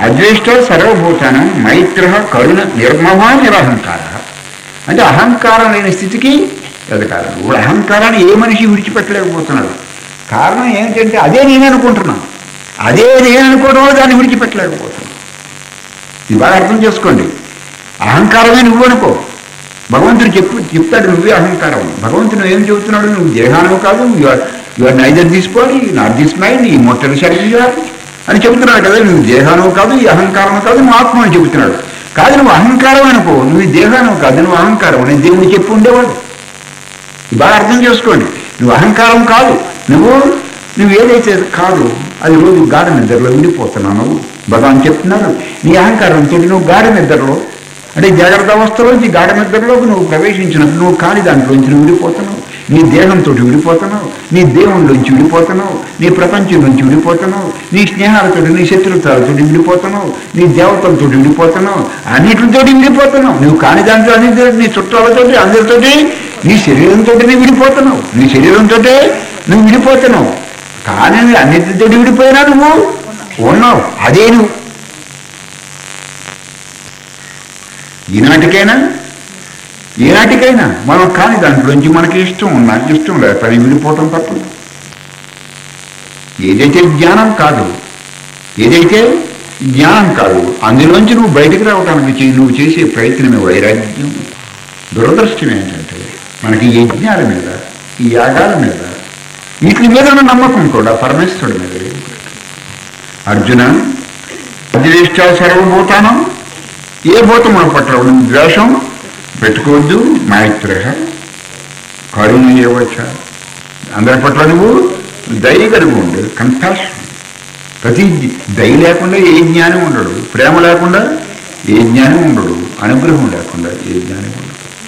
అద్వేష్ట సర్వభూతానం మైత్ర కరుణ నిర్మమా నిరహంకార అంటే అహంకారం లేని స్థితికి ఎదగాలి ఇప్పుడు అహంకారాన్ని ఏ మనిషి విడిచిపెట్టలేకపోతున్నాడు కారణం ఏమిటంటే అదే నేను అనుకుంటున్నాను అదే నేను అనుకోవడం వల్ల దాన్ని విడిచిపెట్టలేకపోతున్నాను ఇది బాగా అర్థం చేసుకోండి అహంకారమే నువ్వు అనుకో భగవంతుడు చెప్పు చెప్తాడు నువ్వే అహంకారం భగవంతుడు ఏం చెబుతున్నాడు నువ్వు దేహానం కాదు you're neither this body not this mind ఈ మొట్టలు శరీరం అని చెబుతున్నాడు కదా నువ్వు దేహానం కాదు ఈ అహంకారం కాదు నువ్వు ఆత్మ అని చెబుతున్నాడు కాదు నువ్వు అహంకారం అనుకో నువ్వు ఈ దేహానం కాదు నువ్వు అహంకారం అని దేవుడు చెప్పు ఉండేవాడు ఇది బాగా అర్థం చేసుకోండి నువ్వు అహంకారం కాదు నువ్వు నువ్వు ఏదైతే కాదు అది రోజు గాఢ నిద్రలో ఉండిపోతున్నావు నువ్వు భగవాన్ చెప్తున్నాడు నీ అహంకారంతో నువ్వు గాఢ నిద్రలో అంటే జాగ్రత్త అవస్థలోంచి గాఢ నిద్రలోకి నువ్వు ప్రవేశించినప్పుడు నువ్వు కాని దాంట్లోంచి నువ్వు విడిపోతున్నావు నీ దేహంతో విడిపోతున్నావు నీ దేవుళ్ళలోంచి విడిపోతున్నావు నీ ప్రపంచం నుంచి విడిపోతున్నావు నీ స్నేహాలతో నీ శత్రుత్వాలతో విడిపోతున్నావు నీ దేవతలతో విడిపోతున్నావు అన్నిటితో విడిపోతున్నావు నువ్వు కాని దాంట్లో అన్ని నీ చుట్టాలతోటి అందరితోటి నీ శరీరంతో నీ విడిపోతున్నావు నీ శరీరంతో నువ్వు విడిపోతున్నావు కానీ అన్నిటితో విడిపోయినా నువ్వు ఉన్నావు అదే నువ్వు ఈనాటికైనా ఈనాటికైనా మనం కాని దాంట్లోంచి మనకి ఇష్టం ఉన్నా ఇష్టం లేదు పని విడిపోవటం తప్పదు ఏదైతే జ్ఞానం కాదు ఏదైతే జ్ఞానం కాదు అందులోంచి నువ్వు బయటికి రావడానికి చే- నువ్వు చేసే ప్రయత్నమే వైరాగ్యం దురదృష్టం ఏంటంటే మనకి ఈ యజ్ఞాల మీద ఈ యాగాల మీద వీటి మీద ఉన్న నమ్మకం కూడా పరమేశ్వరుడి మీద లేదు. అర్జున అధిష్ట సర్వభూతానం ఏ భూతముల పట్ల ఉన్న ద్వేషం పెట్టుకోవద్దు మైత్ర కరుణ ఇవ్వచ్చ అందరి పట్ల నువ్వు దయ కలిగి ఉండు కంపాషన్ ప్రతి దయ లేకుండా ఏ జ్ఞానం ఉండడు ప్రేమ లేకుండా ఏ జ్ఞానం ఉండడు అనుగ్రహం లేకుండా ఏ జ్ఞానం ఉండడు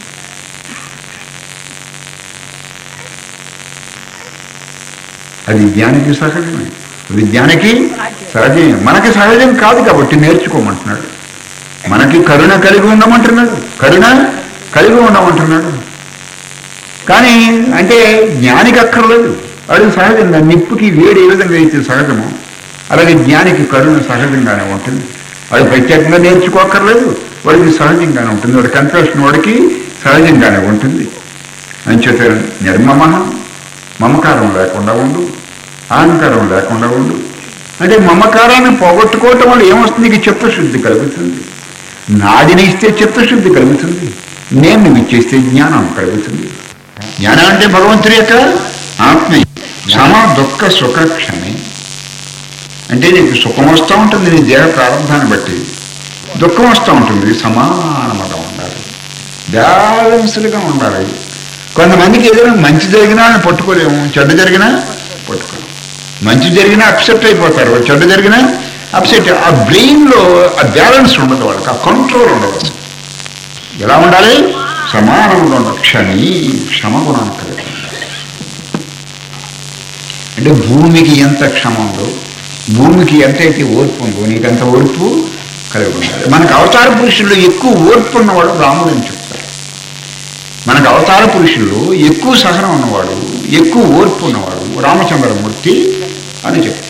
అది జ్ఞానికి సహజమే అది జ్ఞానికి సహజమే మనకి సహజం కాదు కాబట్టి నేర్చుకోమంటున్నాడు మనకి కరుణ కలిగి ఉండమంటున్నాడు కరుణ కలిగి ఉండమంటున్నాడు కానీ అంటే జ్ఞానికి అక్కర్లేదు అది సహజంగా నిప్పుకి వేడి ఏ విధంగా అయితే సహజమో అలాగే జ్ఞానికి కరుణ సహజంగానే ఉంటుంది అది ప్రత్యేకంగా నేర్చుకోక్కర్లేదు వాడికి సహజంగానే ఉంటుంది వాడి కంట్రోషన్ వాడికి సహజంగానే ఉంటుంది అంచేత నిర్మమ మమకారం లేకుండా ఉండు అహంకారం లేకుండా ఉండు అంటే మమకారాన్ని పోగొట్టుకోవటం వల్ల ఏమొస్తుంది నీకు చిత్తశుద్ధి కలుగుతుంది నాదిని ఇస్తే చిత్తశుద్ధి కలుగుతుంది నేను నువ్వు ఇచ్చేస్తే జ్ఞానం కలుగుతుంది జ్ఞానం అంటే భగవంతుడి యొక్క ఆత్మ క్షమ దుఃఖ సుఖ క్షమే అంటే నీకు సుఖం వస్తూ ఉంటుంది నీ దేహ ప్రారంభాన్ని బట్టి దుఃఖం వస్తూ ఉంటుంది సమానముగా ఉండాలి బ్యాలెన్స్డ్గా ఉండాలి కొంతమందికి ఏదైనా మంచి జరిగినా పట్టుకోలేము చెడ్డ జరిగినా పట్టుకోలేము మంచి జరిగినా అప్సెట్ అయిపోతారు చెడ్డ జరిగినా అప్సెట్ ఆ బ్రెయిన్లో ఆ బ్యాలెన్స్ ఉండదు వాళ్ళకి ఆ కంట్రోల్ ఉండదు ఎలా ఉండాలి సమానంగా ఉండాలి క్షమి క్షమగుణం కలిగి అంటే భూమికి ఎంత క్షమ ఉందో భూమికి ఎంత అయితే ఓర్పు ఉందో నీకు అంత ఓర్పు కలిగి ఉండాలి మనకు అవతార పురుషుల్లో ఎక్కువ ఓర్పు ఉన్నవాడు రాముడు అని చెప్తారు మనకు అవతార పురుషుల్లో ఎక్కువ సహనం ఉన్నవాడు ఎక్కువ ఓర్పు ఉన్నవాడు రామచంద్రమూర్తి అని చెప్తారు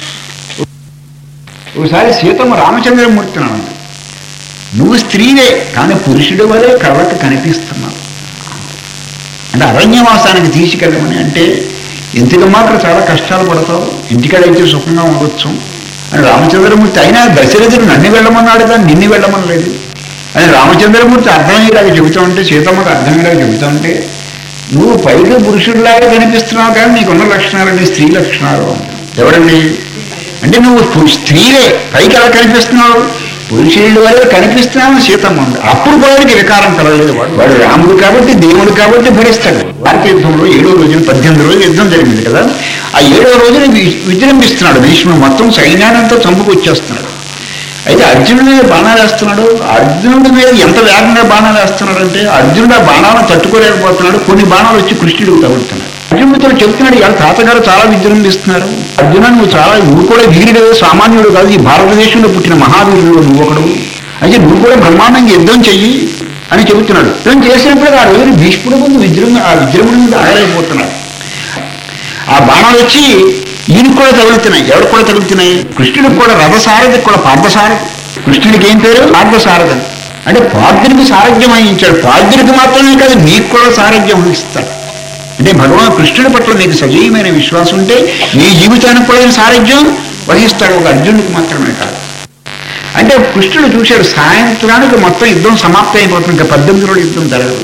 ఒకసారి సీతమ్మ రామచంద్రమూర్తి అన్నది నువ్వు స్త్రీవే కానీ పురుషుడి వలె కళ్ళకి కనిపిస్తున్నావు అంటే అరణ్యవాసానికి తీసుకెళ్ళమని అంటే ఇంటికి మాత్రం చాలా కష్టాలు పడతావు ఇంటికాడైతే సుఖంగా ఉండొచ్చు అని రామచంద్రమూర్తి అయినా దశరథుడు నన్ను వెళ్ళమన్నాడు కానీ నిన్ను వెళ్ళమనలేదు అని రామచంద్రమూర్తి అర్థమయ్యేలాగా చెబుతూ ఉంటే సీతమ్మకు అర్థమయ్యేలాగా చెబుతూ ఉంటే నువ్వు పైగా పురుషుడిలాగా కనిపిస్తున్నావు కానీ నీకున్న లక్షణాలన్నీ స్త్రీ లక్షణాలు ఎవరండి అంటే నువ్వు పు- స్త్రీలే పైకి ఎలా కనిపిస్తున్నావు పురుషుడు వల్ల కనిపిస్తున్నావు సీతమ్మ ఉంది అప్పుడు వాడికి వికారం కలగలేదు వాడు వాడు రాముడు కాబట్టి దేవుడు కాబట్టి భరిస్తాడు భారతీయ యుద్ధంలో ఏడో రోజున పద్దెనిమిది రోజులు యుద్ధం జరిగింది కదా ఆ ఏడో రోజున వి- విజృంభిస్తున్నాడు భీష్ముడు మొత్తం సైన్యానంతా చంపుకు వచ్చేస్తున్నాడు అయితే అర్జునుడి మీద బాణాలు వేస్తున్నాడు అర్జునుడి మీద ఎంత వేగంగా బాణాలు వేస్తున్నాడు అంటే అర్జునుడు ఆ బాణాలను తట్టుకోలేకపోతున్నాడు కొన్ని బాణాలు వచ్చి కృష్ణుడికి తగులుతున్నాడు అర్జునుడితో చెప్తున్నాడు ఇవాళ తాతగారు చాలా విజృంభిస్తున్నారు అర్జున నువ్వు చాలా నువ్వు కూడా వీరుడు సామాన్యుడు కాదు ఈ భారతదేశంలో పుట్టిన మహావీరుడు నువ్వు ఒకడు అయితే నువ్వు కూడా బ్రహ్మాండంగా యుద్ధం చెయ్యి అని చెబుతున్నాడు యుద్ధం చేసినప్పుడు ఆ రోజున భీష్ముడు ముందు విజృంభ ఆ విజృంభణ మీద ఆగలేకపోతున్నాడు ఆ బాణాలు వచ్చి ఈయనకి కూడా తగులుతున్నాయి ఎవరికి కూడా తగులుతున్నాయి కృష్ణుడికి కూడా రథసారథి కూడా పార్థసారథి కృష్ణుడికి ఏం పేరు పార్థసారథి అంటే పార్థుడికి సారథ్యం వహించాడు పార్థుడికి మాత్రమే కాదు నీకు కూడా సారథ్యం వహిస్తాడు అంటే భగవాన్ కృష్ణుడి పట్ల నీకు సజీవమైన విశ్వాసం ఉంటే నీ జీవితానికి కూడా ఆయన సారథ్యం వహిస్తాడు ఒక అర్జునుడికి మాత్రమే కాదు అంటే కృష్ణుడు చూశాడు సాయంత్రానికి మొత్తం యుద్ధం సమాప్తం అయిపోతుంది ఇంకా పద్దెనిమిది రోజులు యుద్ధం జరగదు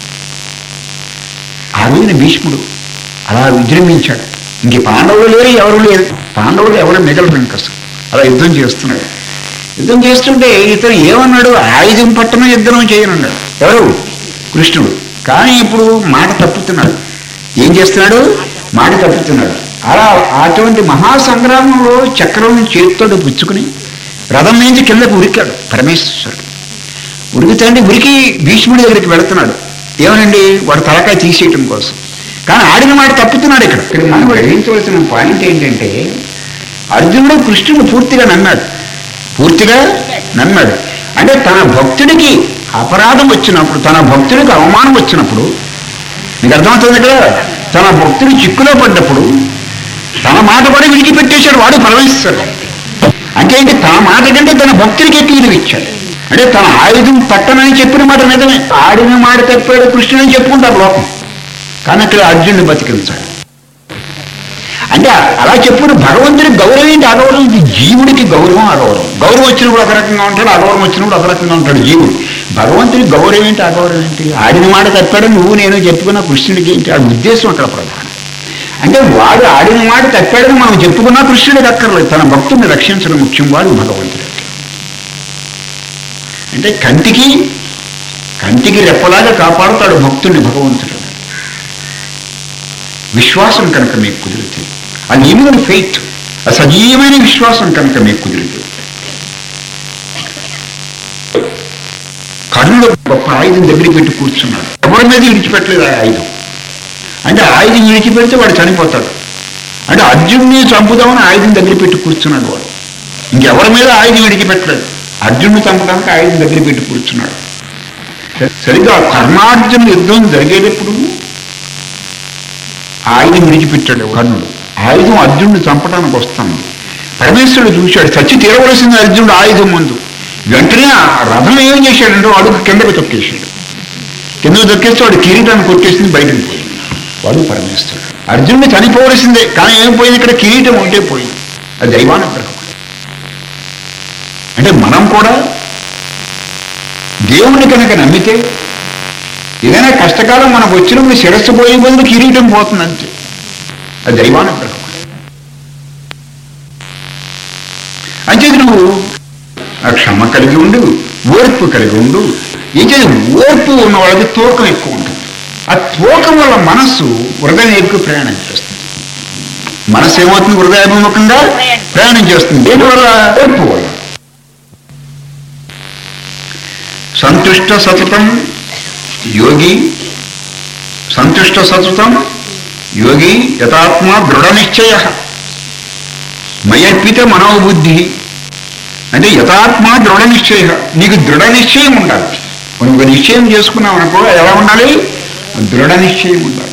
ఆ రోజున భీష్ముడు అలా విజృంభించాడు ఇంక పాండవులు లేరు ఎవరు లేరు పాండవులు ఎవరు మిగలరు ఇంక అసలు అలా యుద్ధం చేస్తున్నాడు యుద్ధం చేస్తుంటే ఇతను ఏమన్నాడు ఆయుధం పట్టణ యుద్ధం చేయనన్నాడు ఎవరు కృష్ణుడు కానీ ఇప్పుడు మాట తప్పుతున్నాడు ఏం చేస్తున్నాడు మాట తప్పుతున్నాడు అలా అటువంటి మహాసంగ్రామంలో చక్రం చేతితో పుచ్చుకుని రథం నుంచి కిందకు ఉరికాడు పరమేశ్వరుడు ఉరికితండి ఉరికి భీష్ముడి దగ్గరికి వెళుతున్నాడు ఏమనండి వాడు తలకాయ తీసేయటం కోసం కానీ ఆడిన మాట తప్పుతున్నాడు ఇక్కడ ఇక్కడ మనం గ్రహించవలసిన పాయింట్ ఏంటంటే అర్జునుడు కృష్ణుడు పూర్తిగా నమ్మాడు పూర్తిగా నమ్మాడు అంటే తన భక్తుడికి అపరాధం వచ్చినప్పుడు తన భక్తుడికి అవమానం వచ్చినప్పుడు మీకు అర్థమవుతుంది ఇక్కడ తన భక్తుడు చిక్కులో పడ్డప్పుడు తన మాట కూడా విడిచిపెట్టేశాడు వాడు పరమేశ్వరుడు అంటే ఏంటి తన మాట కంటే తన భక్తుడికి ఎక్కువ విలువ ఇచ్చాడు అంటే తన ఆయుధం పట్టనని చెప్పిన మాట నిజమే ఆడిన మాట తప్పాడు కృష్ణుడని చెప్పుకుంటారు లోకం కానీ అక్కడ అర్జునుడు బతికించాడు అంటే అలా చెప్పుడు భగవంతుడికి గౌరవం ఏంటి అగౌరవం ఏంటి జీవుడికి గౌరవం అగౌరవం గౌరవం వచ్చినప్పుడు ఒక రకంగా ఉంటాడు అగౌరవం వచ్చినప్పుడు ఒక రకంగా ఉంటాడు జీవుడు భగవంతుడికి గౌరవం ఏంటి అగౌరవం ఏంటి ఆడిన మాట తప్పాడు నువ్వు నేను చెప్పుకున్న కృష్ణుడికి ఏంటి ఆ ఉద్దేశం అక్కడ ప్రధానం అంటే వాడు ఆడిన మాట తప్పాడని మనం చెప్పుకున్నా కృష్ణుడికి అక్కర్లేదు తన భక్తుడిని రక్షించడం ముఖ్యం వాడు భగవంతుడు అంటే కంటికి కంటికి రెప్పలాగా కాపాడుతాడు భక్తుడిని భగవంతుడు విశ్వాసం కనుక మీకు కుదిరితే ఆ ఇమ్యూన్ ఫెయిత్ ఆ సజీవమైన విశ్వాసం కనుక మీకు కుదిరితే కర్ణుడు గొప్ప ఆయుధం దగ్గరికి పెట్టి కూర్చున్నాడు ఎవరి మీద విడిచిపెట్టలేదు ఆ ఆయుధం అంటే ఆయుధం విడిచిపెడితే వాడు చనిపోతాడు అంటే అర్జున్ని చంపుదామని ఆయుధం దగ్గర పెట్టి కూర్చున్నాడు వాడు ఇంకెవరి మీద ఆయుధం విడిచిపెట్టలేదు అర్జునుని చంపడానికి ఆయుధం దగ్గర పెట్టి కూర్చున్నాడు సరిగ్గా కర్ణార్జున యుద్ధం జరిగేటప్పుడు ఆయుధం విడిచిపెట్టాడు కర్ణుడు ఆయుధం అర్జునుడిని చంపడానికి వస్తాను పరమేశ్వరుడు చూశాడు చచ్చి తీరవలసింది అర్జునుడు ఆయుధం ముందు వెంటనే ఆ రథం ఏం చేశాడంటే వాడు కిందకు తొక్కేశాడు కిందకు తొక్కేస్తే వాడు కిరీటాన్ని కొట్టేసింది బయటకు పోయింది వాడు పరమేశ్వరుడు అర్జునుడు చనిపోవలసిందే కానీ ఏం పోయింది ఇక్కడ కిరీటం ఉంటే పోయింది అది దైవానుగ్రహం అంటే మనం కూడా దేవుని కనుక నమ్మితే ఏదైనా కష్టకాలం మనకు వచ్చినప్పుడు శిరస్సు పోయే బదులు కిరీటం పోతుంది అంతే అది దైవానుగ్రహం అంటే నువ్వు ఆ క్షమ కలిగి ఉండు ఓర్పు కలిగి ఉండు ఇది ఓర్పు ఉన్న వాళ్ళకి తూకం ఎక్కువ ఉంటుంది ఆ తూకం వల్ల మనస్సు హృదయం ఎక్కువ ప్రయాణం చేస్తుంది మనస్సు ఏమవుతుంది హృదయాభిముఖంగా ప్రయాణం చేస్తుంది దేనివల్ల ఓర్పు వల్ల సంతుష్ట సతతం యోగి సంతుష్ట సతతం యోగి యథాత్మ దృఢ నిశ్చయ మయర్పిత మనోబుద్ధి అంటే యథాత్మ దృఢ నిశ్చయ నీకు దృఢ నిశ్చయం ఉండాలి మనం ఒక నిశ్చయం చేసుకున్నాం అనుకో ఎలా ఉండాలి దృఢ నిశ్చయం ఉండాలి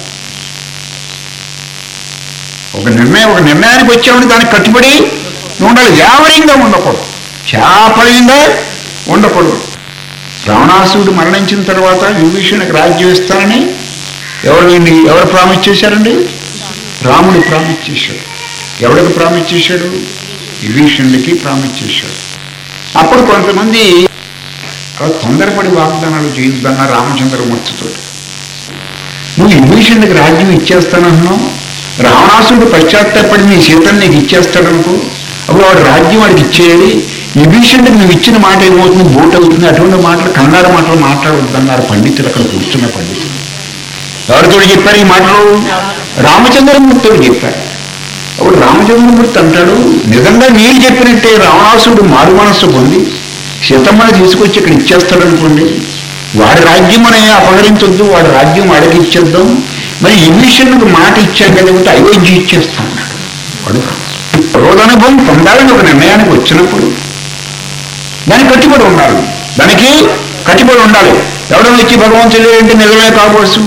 ఒక నిర్ణయం ఒక నిర్ణయానికి వచ్చామని దానికి కట్టుబడి ఉండాలి వ్యావరీయంగా ఉండకూడదు శాపర్యంగా ఉండకూడదు రావణాసుడు మరణించిన తర్వాత విభీషణకి రాజ్యం ఇస్తానని ఎవరు ఎవరు ప్రామిస్ చేశారండి రాముడు ప్రామిస్ చేశాడు ఎవరికి ప్రామిస్ చేశాడు విభీషణుడికి ప్రామిస్ చేశాడు అప్పుడు కొంతమంది అలా తొందరపడి వాగ్దానాలు చేయిద్దన్న రామచంద్రమూర్తితో నువ్వు విభీషణుడికి రాజ్యం ఇచ్చేస్తానంటున్నావు రావణాసుడు పశ్చాత్తాపడి నీ సీతను నీకు ఇచ్చేస్తాడనుకో అప్పుడు వాడు రాజ్యం వాడికి ఇచ్చేయాలి విభీషణుడికి నువ్వు ఇచ్చిన మాట ఏమవుతుంది బోట్ అవుతుంది అటువంటి మాటలు కన్నడ మాటలు మాట్లాడొద్దన్నారు పండితులు అక్కడ కూర్చున్న పండితులు ఎవరితో చెప్పారు ఈ మాటలు రామచంద్రమూర్తితో చెప్పారు అప్పుడు రామచంద్రమూర్తి అంటాడు నిజంగా మీరు చెప్పినట్టే రావణాసుడు మారు మనస్సు పొంది సీతమ్మని తీసుకొచ్చి ఇక్కడ ఇచ్చేస్తాడు అనుకోండి వాడి రాజ్యం మనం అపహరించొద్దు వాడి రాజ్యం వాడికి ఇచ్చేద్దాం మరి విభీషణుడికి మాట ఇచ్చాడు కాబట్టి అయోధ్య ఇచ్చేస్తాం అన్నాడు వాడు రోదనుభవం పొందాలని ఒక నిర్ణయానికి వచ్చినప్పుడు దానికి కట్టుబడి ఉండాలి దానికి కట్టుబడి ఉండాలి ఎవడో వచ్చి భగవంతుడు ఏంటి నిజమే కావచ్చు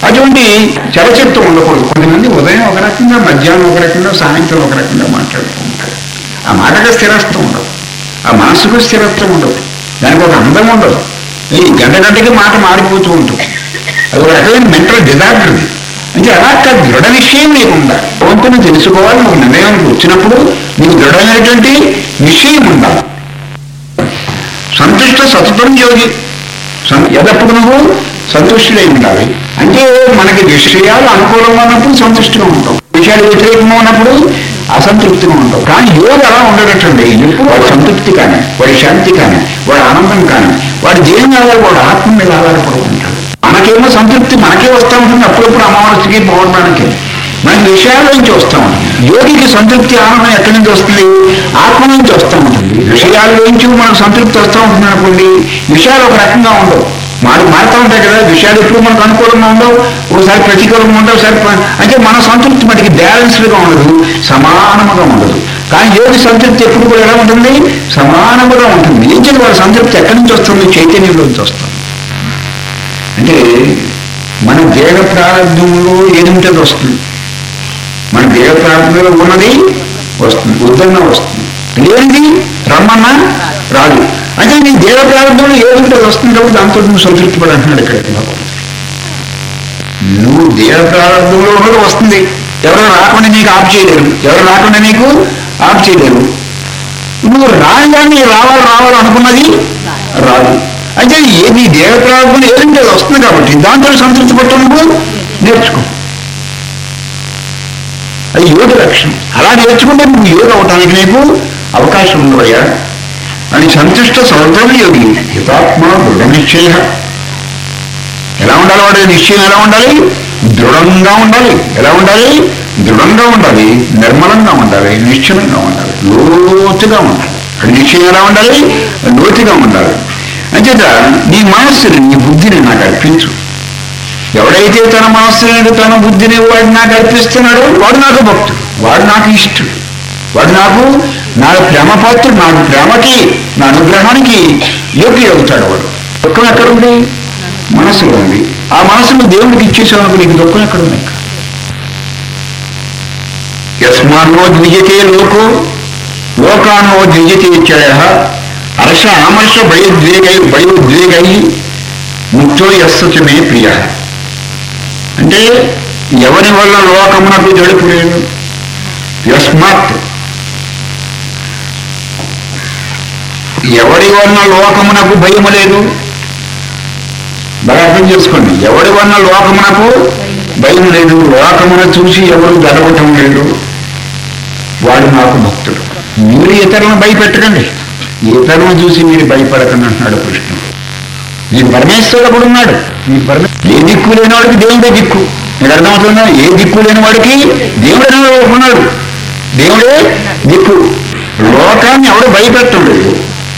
అటువంటి చలచిత్రం ఉండకూడదు కొంతమంది ఉదయం ఒక రకంగా మధ్యాహ్నం ఒక రకంగా సాయంత్రం ఒక రకంగా మాట్లాడుతూ ఉంటారు ఆ మాటకు స్థిరత్వం ఉండదు ఆ మనసుకు స్థిరత్వం ఉండదు దానికి ఒక అందం ఉండదు ఈ గంట గంటకి మాట మారిపోతూ ఉంటుంది అది ఒక రకమైన మెంటల్ డిజార్డర్ ఇది అంటే అలా కాదు దృఢ నిశ్చయం నీకు ఉండాలి భగవంతుని తెలుసుకోవాలి నువ్వు నిర్ణయానికి వచ్చినప్పుడు నీకు దృఢమైనటువంటి నిశ్చయం ఉండాలి సంతుష్ట సతతం యోగి సం- ఎదప్పుడు నువ్వు సంతుష్టుడై ఉండాలి అంటే మనకి విషయాలు అనుకూలంగా ఉన్నప్పుడు సంతుష్టిగా ఉంటాం విషయాలు వ్యతిరేకంగా ఉన్నప్పుడు అసంతృప్తిగా ఉంటాం కానీ యోగి అలా ఉండటండి ఎప్పుడు వాడి సంతృప్తి కానీ వాడి శాంతి కానీ వాడి ఆనందం కానీ వాడి దేని మీద వాడు ఆత్మ మీద ఆధారపడుకుంటాడు మనకేమో సంతృప్తి మనకే వస్తూ ఉంటుంది అప్పుడప్పుడు అమావాస్యకి పౌర్ణానికి మనకి విషయాల నుంచి వస్తూ ఉంటుంది యోగికి సంతృప్తి ఆనందం ఎక్కడి నుంచి వస్తుంది ఆత్మ నుంచి వస్తూ ఉంటుంది విషయాల నుంచి మనకు సంతృప్తి వస్తూ ఉంటుంది అనుకోండి విషయాలు ఒక రకంగా ఉండవు మారు మారుతూ ఉంటాయి కదా విషయాలు ఎప్పుడు మనకు అనుకూలంగా ఉండవు ఒకసారి ప్రతికూలంగా ఉండవు ఒకసారి ప- అంటే మన సంతృప్తి మనకి బ్యాలెన్స్డ్గా ఉండదు సమానముగా ఉండదు కానీ యోగి సంతృప్తి ఎప్పుడు కూడా ఎలా ఉంటుంది సమానముగా ఉంటుంది ఏం చేయాలి వాళ్ళ సంతృప్తి ఎక్కడి నుంచి వస్తుంది చైతన్యంలో నుంచి వస్తుంది అంటే మన దేహ ప్రారంభంలో ఏదుంటుంది వస్తుంది మన దేహ ప్రారంభంలో ఉన్నది వస్తుంది వద్దన్నా వస్తుంది లేనిది రమ్మన్నా రాదు అంటే నీ దేహ ప్రారంభంలో ఏదుంటే వస్తుంది కాబట్టి దాంతో నువ్వు సంతృప్తి పడి అంటున్నాడు ఇక్కడ భగవంతుడు. నువ్వు దేహ ప్రారంభంలో ఉన్నది వస్తుంది ఎవరు రాకుండా నీకు ఆఫ్ చేయలేరు ఎవరు రాకుండా నీకు ఆఫ్ చేయలేరు నువ్వు రాగానే రావాలి రావాలి అనుకున్నది రాదు అయితే ఏ నీ దేహ ప్రారంభం ఏదంటే అది వస్తుంది కాబట్టి దాంతో సంతృప్తి పట్టు నువ్వు నేర్చుకో అది యోగ లక్షణం అలా నేర్చుకుంటే నువ్వు యోగ అవటానికి నీకు అవకాశం ఉండవయ్యా అని సంతుష్ట సౌందర్య యోగి హితాత్మ దృఢ నిశ్చయ ఎలా ఉండాలి వాడి నిశ్చయం ఎలా ఉండాలి దృఢంగా ఉండాలి ఎలా ఉండాలి దృఢంగా ఉండాలి నిర్మలంగా ఉండాలి నిశ్చలంగా ఉండాలి లోతుగా ఉండాలి అక్కడ నిశ్చయం ఎలా ఉండాలి లోతుగా ఉండాలి అంచేత నీ మనస్సుని నీ బుద్ధిని నాకు అర్పించు ఎవడైతే తన మనస్సుని తన బుద్ధిని వాడు నాకు అర్పిస్తున్నాడో వాడు నాకు భక్తుడు వాడు నాకు ఇష్టడు వాడు నాకు నా ప్రేమ పాత్రుడు నాకు ప్రేమకి నా అనుగ్రహానికి యోగ్య అవుతాడు వాడు దుఃఖం ఎక్కడ ఉంది మనసులో ఉంది ఆ మనసును దేవుడికి ఇచ్చేసావు నీకు దుఃఖం ఎక్కడ ఉంది ఇంకా? యస్మాన్నో ద్విజతే లోకో లోకాన్నో ద్విజతే చయ హర్ష ఆమర్ష భయోద్వేగై భయోద్వేగై ముక్తో యస్సు మే ప్రియ అంటే ఎవరి వల్ల లోకమునకు జడుపు లేదు యస్మాత్ ఎవరి వలన లోకమునకు భయము లేదు బాగా అర్థం చేసుకోండి ఎవరి వలన లోకమునకు భయం లేదు లోకమున చూసి ఎవరు గడవటం లేదు వాడు నాకు భక్తుడు మీరు ఇతరులను భయపెట్టకండి ఇతరులను చూసి మీరు భయపడకండి అంటున్నాడు కృష్ణుడు మీ పరమేశ్వరుడు కూడా ఉన్నాడు మీ పరమే ఏ దిక్కు లేని వాడికి దేవుడే దిక్కు మీకు అర్థమవుతుందా ఏ దిక్కు లేని వాడికి దేవుడే ఉన్నాడు దేవుడే దిక్కు లోకాన్ని ఎవడు భయపెట్టడం లేదు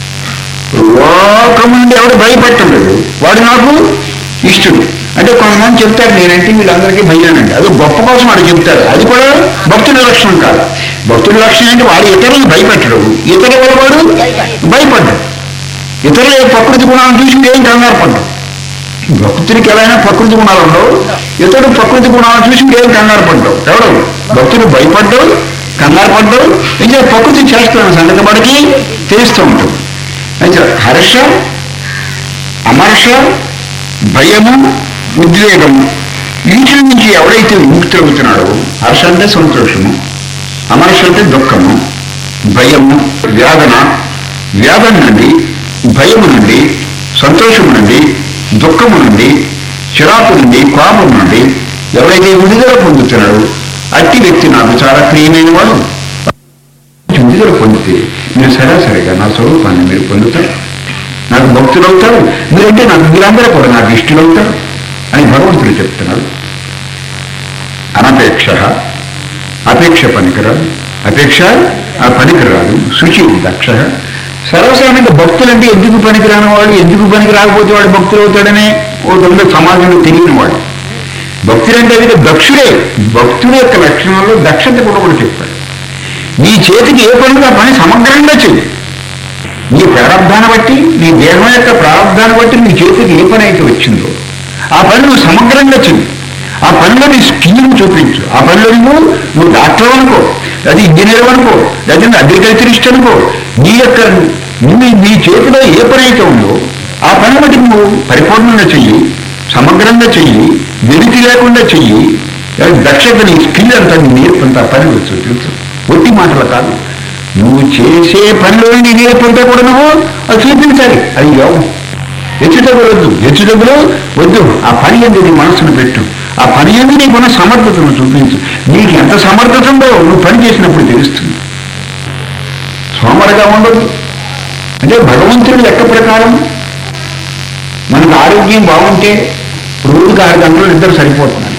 లోకం నుండి ఎవడు భయపెట్టడం లేదు వాడు నాకు ఇష్టడు అంటే కొంతమంది చెప్తారు నేనంటే వీళ్ళందరికీ భయానండి అది గొప్ప కోసం వాడు చెప్తారు అది కూడా భక్తుడి లక్షణం కాదు భక్తుడి లక్షణం అంటే వాడు ఇతరులను భయపెట్టడు ఇతరుల వల్ల వాడు భయపడ్డాడు ఇతరుల యొక్క ప్రకృతి గుణాలను చూసి ఏం కంగారు పడ్డాడు భక్తుడికి ఎలా అయినా ప్రకృతి గుణాలు ఉండవు ఇతరుడు ప్రకృతి గుణాలను చూసి ఏం కంగారు పడ్డావు ఎవడు భక్తుడు భయపడ్డావు కంగారు పడ్డావు ఇంకా ప్రకృతి చేస్తున్నాను సంగతి వాడికి తెలుస్తూ ఉంటుంది అయితే హర్ష అమర్ష భయము ఉద్వేగము వీటి నుంచి ఎవడైతే విముక్తులవుతున్నాడో హర్ష అంటే సంతోషము అమర్ష అంటే దుఃఖము భయము వేదన వేదన నుండి భయము నుండి సంతోషము నుండి దుఃఖము నుండి చిరాకు నుండి కోపం నుండి ఎవరైతే విడుదల పొందుతున్నాడో అట్టి వ్యక్తి నాకు చాలా ప్రియమైన వాడు విడుదల పొందితే మీరు సరాసరిగా నా స్వరూపాన్ని మీరు పొందుతారు నాకు భక్తులు అవుతారు మీరంటే నాకు మీరందరూ కూడా నాకు ఇష్టలు అవుతారు అని భగవంతుడు చెప్తున్నాడు అనపేక్ష అపేక్ష పనికిరాదు అపేక్ష ఆ పనికిరాదు శుచి దక్ష సర్వసాధారణంగా భక్తులంటే ఎందుకు పనికిరాని వాడు ఎందుకు పనికి రాకపోతే వాడు భక్తులు అవుతాడనే ఓ దొంగ సమాజంలో తెలియని వాడు భక్తులంటే అది దక్షుడే భక్తుడి యొక్క లక్షణాల్లో దక్షత కూడా కూడా చెప్పాడు నీ చేతికి ఏ పని ఆ పని సమగ్రంగా చెయ్యి నీ ప్రారంధాన్ని బట్టి నీ దేహం యొక్క ప్రారంధాన్ని బట్టి నీ చేతికి ఏ పని అయితే వచ్చిందో ఆ పని నువ్వు సమగ్రంగా చెయ్యి ఆ పనిలో నీ స్కిల్ని చూపించు ఆ పనిలో నువ్వు నువ్వు డాక్టర్ అనుకో అది ఇంజనీర్ అనుకో లేదంటే అగ్రికల్చరిస్ట్ అనుకో నీ యొక్క నీ నీ చేతిలో ఏ పని అయితే ఉందో ఆ పని బట్టి నువ్వు పరిపూర్ణంగా చెయ్యి సమగ్రంగా చెయ్యి వెలితి లేకుండా చెయ్యి దక్షత నీ స్కిల్ అంతా నీ నేర్పంతా పని వచ్చు తెలుసు ఒట్టి మాటలు కాదు నువ్వు చేసే పనిలో నీ నేర్పంతా కూడా నువ్వు అది చూపించాలి అది యోగం హెచ్చుటగులు వద్దు హెచ్చుటగులు వద్దు ఆ పని ఎందు నీ మనసును పెట్టు ఆ పని ఎందు నీకున్న సమర్థతను చూపించు నీకు ఎంత సమర్థత ఉందో నువ్వు పని చేసినప్పుడు తెలుస్తుంది సోమరగా ఉండదు అంటే భగవంతుడి లెక్క ప్రకారం మనకు ఆరోగ్యం బాగుంటే రోజుకి ఆరు గంటలు నిద్ర సరిపోతున్నారు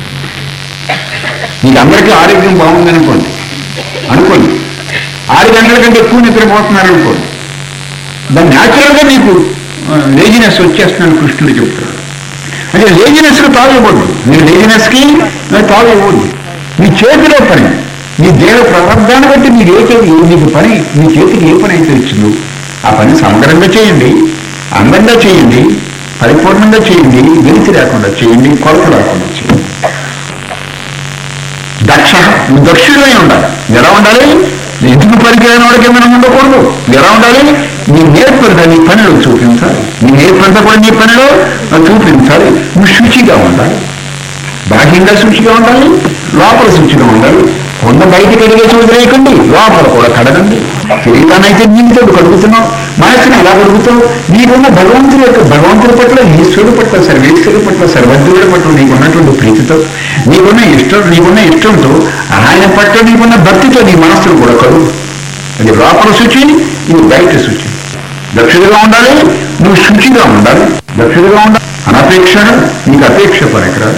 మీకు అందరికీ ఆరోగ్యం బాగుంది అనుకోండి అనుకోండి ఆరు గంటల కంటే ఎక్కువ నిద్రపోతున్నారు అనుకోండి దాన్ని న్యాచురల్గా మీకు లేజినెస్ వచ్చేస్తుందని కృష్ణుడు చెప్తున్నాడు అంటే లేజినెస్కి తాగు ఇవ్వద్దు మీ లేజినెస్కి తాగు ఇవ్వద్దు మీ చేతిలో పని మీ దేవ ప్రారంభాన్ని బట్టి మీరు ఏ చేతి మీకు పని మీ చేతికి ఏ పని అయితే ఇచ్చిందో ఆ పని సమగ్రంగా చేయండి అందంగా చేయండి పరిపూర్ణంగా చేయండి వెలితి లేకుండా చేయండి కొరత లేకుండా చేయండి దక్ష నువ్వు దక్షుడై ఉండాలి ఎలా ఉండాలి ఎందుకు పనికిరాని వాడికి ఏమైనా ఉండకూడదు ఎలా ఉండాలి నీ నేర్పంతా నీ పనిలో చూపించాలి నీ నేర్పంతా కూడా నీ పనిలో చూపించాలి నువ్వు శుచిగా ఉండాలి బాహ్యంగా శుచిగా ఉండాలి లోపల శుచిగా ఉండాలి కొంత బయటికి అడిగేసి వదిలేయకండి లోపల కూడా కడగండి శరీరాన్నైతే నీతో కడుగుతున్నావు మనసుని ఎలా కడుగుతావు నీకున్న భగవంతుడి యొక్క భగవంతుడి పట్ల ఈశ్వరుడు పట్ల సర్వేశ్వరుడు పట్ల సర్వజ్ఞుడి పట్ల నీకున్నటువంటి ప్రీతితో నీకున్న ఇష్టం నీకున్న ఇష్టంతో ఆయన పట్ల నీకున్న భక్తితో నీ మనస్సును కూడా కడుగు అది లోపల శుచి ఇది బయట శుచి దక్షుడిగా ఉండాలి నువ్వు శుచిగా ఉండాలి దక్షుడిగా ఉండాలి అనపేక్ష నీకు అపేక్ష పనికిరాదు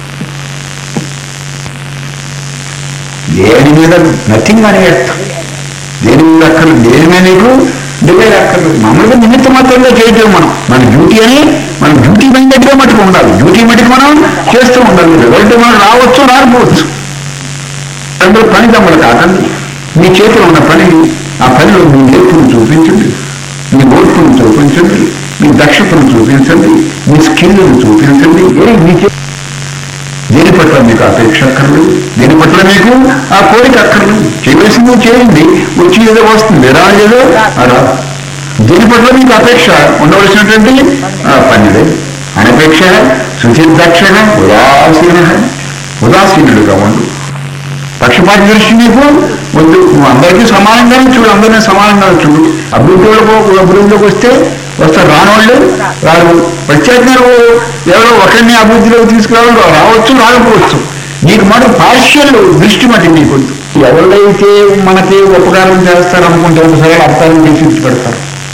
దేని మీద నథింగ్ అనే అర్థం దేని మీద అక్కర్లు దేని మీద నీకు డివైడ్ అక్కర్లేదు మామూలుగా నిమిత్త మాత్రంగా చేయటం మనం మన డ్యూటీ అని మన డ్యూటీ మైండెడ్గా మటుకు ఉండాలి డ్యూటీ మటుకు మనం చేస్తూ ఉండాలి రిజల్ట్ మనం రావచ్చు రాకపోవచ్చు అందరూ పని తమ్ముడు కాకండి మీ చేతిలో ఉన్న పని ఆ పనిలో మీ నేర్పును చూపించండి మీ ఓర్పును చూపించండి మీ దక్షతను చూపించండి మీ స్కిల్ను చూపించండి ఏ మీ చే- దేని పట్ల మీకు అపేక్ష అక్కర్లేదు దేని పట్ల మీకు ఆ కోరిక అక్కర్లేదు చేయవలసింది చేయండి వచ్చి ఏదో వస్తుంది రాలేదో అలా దేని పట్ల మీకు అపేక్ష ఉండవలసినటువంటి ఆ పనిదే అనపేక్ష సుచిర్దక్ష ఉదాసీన ఉదాసీనుడుగా ఉండు పక్షపాత దృష్టి నీకు వద్దు నువ్వు అందరికీ సమానంగానే చూడు అందరినీ సమానంగా చూడు అభివృద్ధి వాళ్ళకు అభివృద్ధిలోకి వస్తే వస్తారు రానవాళ్ళు రారు ప్రత్యేకంగా నువ్వు ఎవరో ఒకరిని అభివృద్ధిలోకి తీసుకురావాలి రావచ్చు రాకపోవచ్చు నీకు మాట పార్షియల్ దృష్టి మట్టి నీకు వద్దు. ఎవరైతే మనకి ఉపకారం చేస్తారనుకుంటే ఒకసారి అర్థాలు తీసి పెడతారు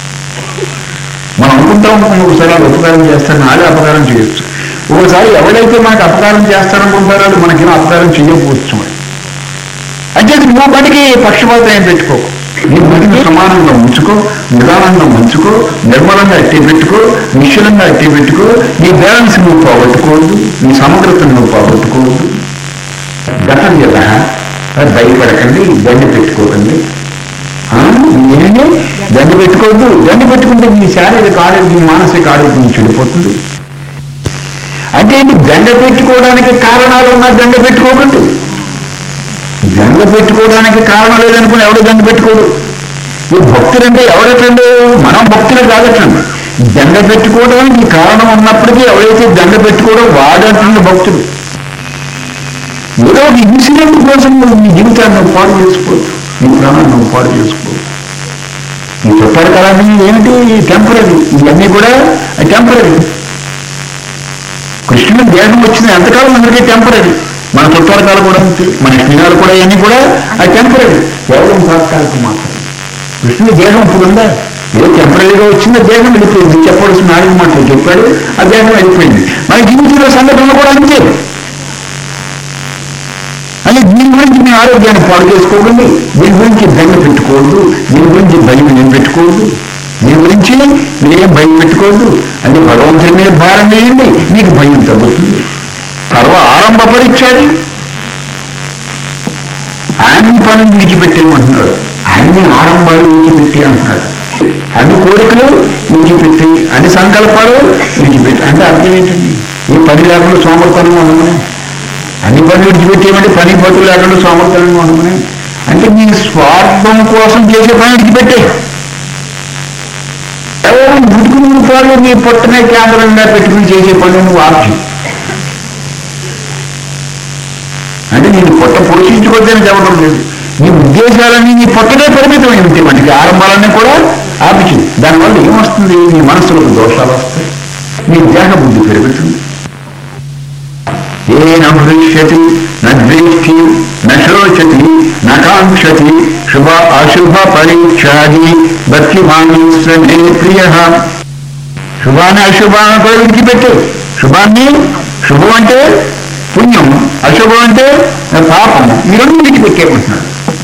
మనం అనుకుంటాం ఒకసారి వాళ్ళు ఉపకారం చేస్తారు నాడే అపకారం చేయొచ్చు ఒకసారి ఎవరైతే మనకి అపకారం చేస్తారనుకుంటారో వాళ్ళు మనకేమో అపకారం చేయకపోవచ్చు మరి అంటే నువ్వు బడికి పక్షపాతం ఏం పెట్టుకో నీ బడికి సమానంగా ఉంచుకో నిదానంగా ఉంచుకో నిర్మలంగా అట్టి పెట్టుకో నిశ్చలంగా అట్టి పెట్టుకో నీ బ్యాలెన్స్ నువ్వు పోగొట్టుకోవద్దు నీ సమగ్రతను నువ్వు పోగొట్టుకోవద్దు గతం కదా భయపడకండి దండి పెట్టుకోకండి ఆ, ఏంటి దండి పెట్టుకోవద్దు దండి పెట్టుకుంటే మీ శారీరక ఆరోగ్యం మానసిక ఆరోగ్యం చెడిపోతుంది అంటే ఏంటి దండ పెట్టుకోవడానికి కారణాలు ఉన్నా దండ పెట్టుకోకండి దండ పెట్టుకోవడానికి కారణం లేదనుకుని ఎవడు దండ పెట్టుకోడు ఈ భక్తులంటే ఎవడటండి మనం భక్తులు కాదటండి దండ పెట్టుకోవడానికి కారణం ఉన్నప్పటికీ ఎవరైతే దండ పెట్టుకోవడం వాడటండి భక్తుడు ఏదో ఒక ఇన్సిడెంట్ కోసం నువ్వు నీ జీవితాన్ని నువ్వు పాడు చేసుకోవచ్చు నీ ప్రాణాన్ని నువ్వు పాడు చేసుకోవచ్చు ఈ చుట్టాల కాలాన్ని ఏమిటి టెంపరీ ఇవన్నీ కూడా టెంపరీ కృష్ణుని దేహం వచ్చిన ఎంతకాలం అందరికీ టెంపరీ మన చుట్టాల కాలం కూడా అంతే మన స్నేహాలు కూడా ఇవన్నీ కూడా అది టెంపరీ కేవలం తాత్కాలికం మాత్రం కృష్ణుని దేహం ఇప్పుడు ఉందా ఏదో టెంపరీగా వచ్చింది దేహం వెళ్ళిపోయింది చెప్పవలసిన నాలుగు మాటలు చెప్పాడు ఆ దేహం వెళ్ళిపోయింది మన జీవితంలో సంఘటనలు కూడా అంతే అని దీని గురించి మీ ఆరోగ్యాన్ని పాడు చేసుకోకండి దీని గురించి బెంగ పెట్టుకోవద్దు దీని గురించి భయం ఏం పెట్టుకోవద్దు దీని గురించి మీరేం భయం పెట్టుకోవద్దు అది భగవంతుని మీద భారం వేయండి మీకు భయం తగ్గుతుంది సర్వ ఆరంభ పరీక్ష అది అన్ని పనులు విడిచిపెట్టేయమంటున్నాడు అన్ని ఆరంభాలు విడిచిపెట్టి అంటున్నాడు అన్ని కోరికలు విడిచిపెట్టి అన్ని సంకల్పాలు విడిచిపెట్టి అంటే అర్థం ఏంటండి ఈ పని లేకుండా సోమర్తనం ఉండమని అన్ని పనులు విడిచిపెట్టేయమంటే పని పతులు లేకుండా సోమర్థనంగా ఉండమని అంటే నీ స్వార్థం కోసం చేసే పని విడిచిపెట్టే కేవలం ముడుకుని రూపాయలు నీ పొట్టనే కేంద్రంగా పెట్టుకుని చేసే పని నువ్వు ఆపి అంటే నేను పొట్ట పోషించుకోవద్దని చెప్పడం లేదు నీ ఉద్దేశాలన్నీ నీ పొట్టనే పరిమితమై ఉంటాయి వాటికి ఆరంభాలన్నీ కూడా ఆపించు దానివల్ల ఏమొస్తుంది నీ మనసులకు దోషాలు వస్తాయి నీ దేహ బుద్ధి పెరుగుతుంది ఏ నృష్యతి నద్వేష్టి నశోచతి నకాంక్షతి శుభ అశుభ పరీక్షాది భక్తిమాని శ్రమే ప్రియ శుభాన్ని అశుభాన్ని కూడా విడిచిపెట్టు శుభాన్ని శుభం అంటే పుణ్యం అశుభం అంటే పాపం ఈ రెండు విడిచిపెట్టేమంటున్నాడు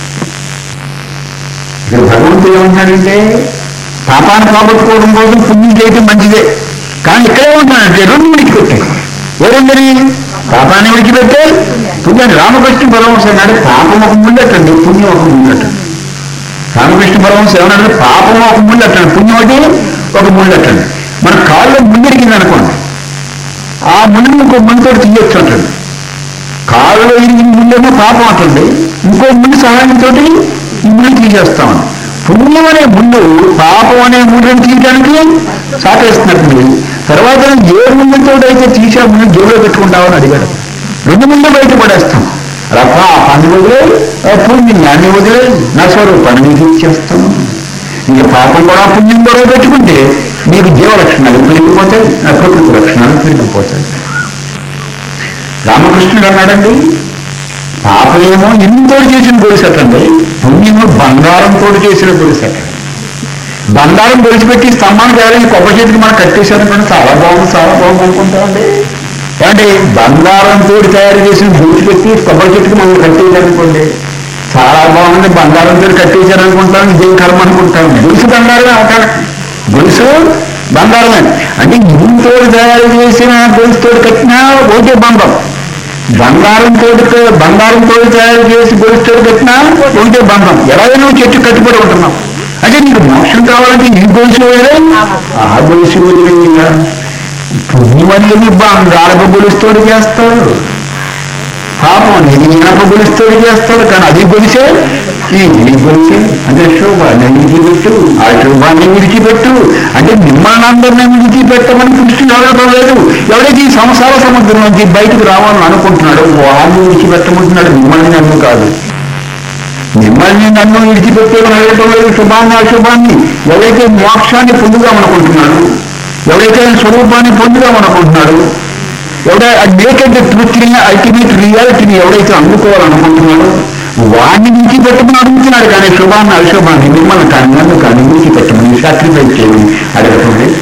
ఇక్కడ భగవంతుడు ఏమంటున్నాడంటే పాపాన్ని పోగొట్టుకోవడం కోసం పుణ్యం చేయటం మంచిదే కానీ ఇక్కడే ఉంటున్నాడంటే రెండు విడిచిపెట్టాయి ఏ రెండుని పాపాన్ని విడిచిపెట్టే పుణ్యాన్ని రామకృష్ణ పరమహంస అన్నాడు పాపం ఒక ముందటండి పుణ్యం ఒక ముందటండి రామకృష్ణ పరమహంస ఏమన్నాడు పాపం ఒక ముందటండి పుణ్యం ఒకటి ఒక ముందటండి మన కాళ్ళు ముందరికింది అనుకోండి ఆ ముందు ఇంకో ముందుతో తీయొచ్చు అంటండి కాళ్ళలో ఇరిగిన ముందేమో పాపం అంటండి ఇంకో ముందు సహాయంతో ఈ ముందు తీసేస్తామని పుణ్యం అనే ముందు పాపం అనే ముందుని తీయడానికి సాటేస్తున్నట్టు తర్వాత ఏ ముందుతో అయితే తీసే ముందు జోలో పెట్టుకుంటామని అడిగాడు రెండు ముందు బయట పడేస్తాం అలా పాపాన్ని వదిలే ఆ పుణ్యాన్ని వదిలే నా స్వరూపాన్ని మీకు ఇచ్చేస్తాము ఇంకా పాపం కూడా పుణ్యం కూడా పెట్టుకుంటే మీకు జీవ లక్షణాలు పెరిగిపోతాయి నా ప్రకృతి లక్షణాలు పెరిగిపోతాయి రామకృష్ణుడు అన్నాడండి పాపమేమో ఇంతో చేసిన గొలుసటండి పుణ్యము బంగారంతో చేసిన గొలుసట బంగారం గొలిచిపెట్టి స్తంభానికి ఎవరైనా కొబ్బరి చెట్టుకి మనం కట్టేశారనుకోండి చాలా బాగుంది చాలా బాగుంది అనుకుంటామండి ఏమంటే బంగారంతో తయారు చేసిన గొలుసు పెట్టి కొబ్బరి చెట్టుకి మనం కట్టేయాలనుకోండి చాలా బాగుంది బంగారంతో కట్టేశారనుకుంటాం ఇదేం కర్మ అనుకుంటాం గొలుసు బంగారమే అవకాశం గొలుసు బంగారమే అంటే ఇంతో తయారు చేసిన గొలుసుతో కట్టినా ఒకటే బంగారం బంగారం తోటి బంగారం తోటి తయారు చేసి గొలుసుతో కట్టినా ఒకటే బంధం ఎలాగైనా చెట్టు కట్టుబడి ఉంటున్నాం అంటే నీకు మోక్షం కావాలంటే ఈ గొలుసు వదిలే ఆ గొలుసు వదిలే పుణ్యం అనేది బంగారపు గొలుసుతోటి చేస్తారు పాపం అనేది ఇనప గొలుసుతోటి చేస్తారు కానీ అది గొలిసే ఈ ఈ గొలిసే అంటే శోభాన్ని విడిచిపెట్టు ఆ శోభాన్ని విడిచిపెట్టు అంటే మిమ్మల్ని అందరినీ విడిచిపెట్టమని కృష్ణుడు అడగడం లేదు ఎవరైతే ఈ సంసార సముద్రం నుంచి బయటకు రావాలని అనుకుంటున్నాడో వాడిని విడిచిపెట్టమంటున్నాడు మిమ్మల్ని నన్ను కాదు మిమ్మల్ని నన్ను విడిచిపెట్టేమని అడగటం లేదు శుభాన్ని అశుభాన్ని ఎవరైతే మోక్షాన్ని పొందుదామనుకుంటున్నాడు ఎవరైతే ఆయన స్వరూపాన్ని పొందుదామనుకుంటున్నాడు ఎవడ నేకెడ్ ట్రూత్ని అల్టిమేట్ రియాలిటీని ఎవడైతే అందుకోవాలనుకుంటున్నాడో వాడిని విడిచిపెట్టమని అడుగుతున్నాడు కానీ శుభాన్ని అశుభాన్ని మిమ్మల్ని కానీ నన్ను కానీ విడిచిపెట్టమని సాక్రిఫైస్ చేయమని అడగటం లేదు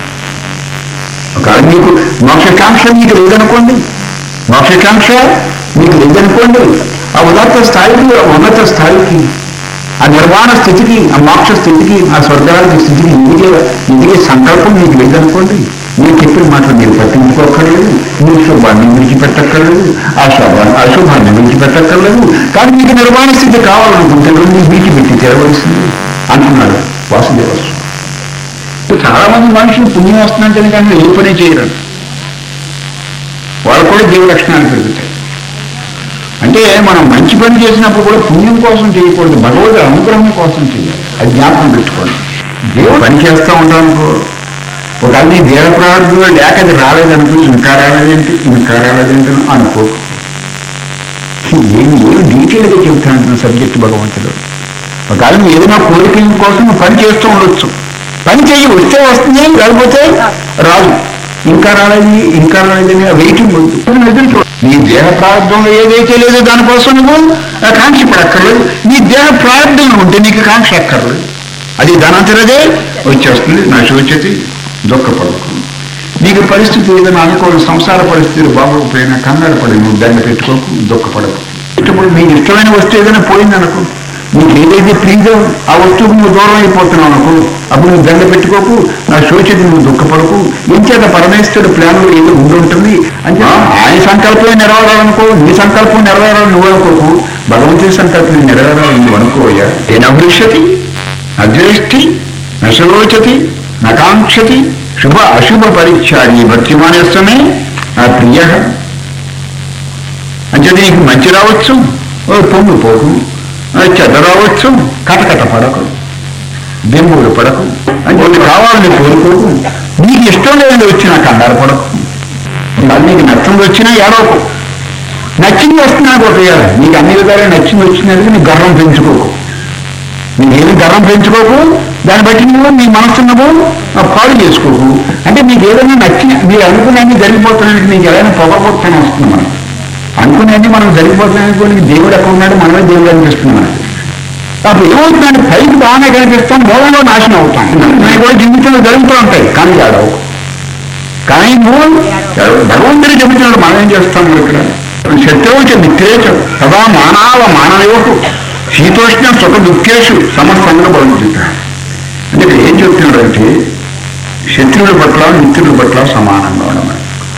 ఒకవేళ మీకు మోక్షకాంక్ష మీకు లేదనుకోండి మోక్షకాంక్ష మీకు లేదనుకోండి ఆ ఉదాత్త స్థాయికి ఆ ఉన్నత స్థాయికి ఆ నిర్వాణ స్థితికి ఆ మోక్ష స్థితికి ఆ స్వర్గానికి స్థితికి ఎదిగే ఎదిగే సంకల్పం మీకు లేదనుకోండి మీరు చెప్పిన మాటలు మీరు పట్టించుకోక్కర్లేదు మీరు శుభాన్ని విడిచిపెట్టక్కర్లేదు ఆ శుభాన్ని అశుభాన్ని విడిచిపెట్టక్కర్లేదు కానీ మీకు నిర్వాణ స్థితి కావాలనుకుంటే రెండు విడిచిపెట్టి తెరవలసింది అంటున్నాడు వాసుదేవస్వామి చాలా మంది మనుషులు పుణ్యం వస్తుందంటే కానీ ఏ పని చేయరు వాళ్ళు కూడా జీవ లక్షణాలు పెరుగుతాయి అంటే మనం మంచి పని చేసినప్పుడు కూడా పుణ్యం కోసం చేయకూడదు భగవద్ అనుగ్రహం కోసం చేయాలి అది జ్ఞాపకం పెట్టుకోండి దేవుడు పని చేస్తూ ఉంటానుకో ఒక అన్ని దేవ ప్రార్థనలో లేక అది రాలేదనుకో ఇంకా రాలేదేంటి ఇంకా రాలేదేంటి అనుకో ఏమి ఏమి డీటెయిల్గా చెబుతాను సబ్జెక్ట్ భగవంతుడు ఒకవేళ నువ్వు ఏదైనా కోరికల కోసం నువ్వు పని చేస్తూ ఉండొచ్చు పని చెయ్యి వస్తే వస్తుంది లేకపోతే రాదు ఇంకా రాలేదు ఇంకా రాలేదని వెయిటింగ్ ఎదురు చూడు నీ దేహ ప్రారంభంలో ఏదైతే లేదో దానికోసం నువ్వు ఆ కాంక్ష పడక్కర్లేదు నీ దేహ ప్రారంభంలో ఉంటే నీకు కాంక్ష అక్కర్లేదు అది దానంతరదే వచ్చేస్తుంది నా శోచతి దుఃఖపడకు నీకు పరిస్థితి ఏదైనా అనుకోని సంసార పరిస్థితులు బాగోకపోయినా కంగారు పడి నువ్వు దాన్ని పెట్టుకోకు దుఃఖపడకు ఇప్పుడు మీకు ఇష్టమైన వస్తువు ఏదైనా పోయిందనుకో నీకు ఏదైతే ప్రీజో ఆ వస్తువుకు నువ్వు దూరం అయిపోతున్నావు అనుకో అప్పుడు నువ్వు దండ పెట్టుకోకు నా శోచతి నువ్వు దుఃఖపడకు ఎంచేత పరమేశ్వరుడు ప్లాన్లో ఏదో ఉండుంటుంది అంటే ఆయన సంకల్పం నెరవేరాలనుకో నీ సంకల్పం నెరవేరాలని నువ్వు అనుకోకు భగవంతుడి సంకల్పం నెరవేరాలని నువ్వు అనుకోవయ్యా ఏనభవిష్యతి అద్వేష్టి నశలోచతి నకాంక్షతి శుభ అశుభ పరీక్షాది భక్తిమానస్తమే ఆ ప్రియ అంటే నీకు మంచి రావచ్చు ఓ పొంగిపోకు ఓ చెడ్డ రావచ్చు కటకట పడకు బెంబులు పడకు అంటే కావాలని కోరుకోకు నీకు ఇష్టం లేని వచ్చినా కంగారు పడకు మరి నీకు నచ్చింది వచ్చినా ఏడవకు నచ్చింది వస్తున్నా కొట్టేయాలి నీకు అన్ని విధాలుగా నచ్చింది వచ్చినది నీ గర్వం పెంచుకోకు నీకేమి గర్వం పెంచుకోకు దాన్ని బట్టి నువ్వు నీ మనస్సు నువ్వు ఆ, పాడు చేసుకోకు అంటే నీకు ఏదైనా నచ్చి మీరు అనుకునేది జరిగిపోతున్నానికి నీకు ఏదైనా పొగపోతానే వస్తుంది మనం అనుకునేది మనం జరిగిపోతున్నానికి నీకు దేవుడు ఎక్కడ ఉన్నాడు మనమే దేవుడు అనిపిస్తుంది మనకి అప్పుడు ఏమవుతుందంటే పైకి బాగానే కనిపిస్తాం మూలంలో నాశనం అవుతాం నేను కూడా జీవితంలో జరుగుతూ ఉంటాయి కానీ ఆడవు కానీ నువ్వు భగవంతుడు చెబుతున్నాడు మనం ఏం చేస్తాం ఇక్కడ శత్రువుకి నిత్యేచ సదా మానవ మానవకు శీతోష్ణ సుఖ దుఃఖేషు సమస్తంగా భవించుతాడు అంటే ఇక్కడ ఏం చెప్తున్నాడు అంటే శత్రువుల పట్ల మిత్రుల పట్ల సమానంగా ఉండమని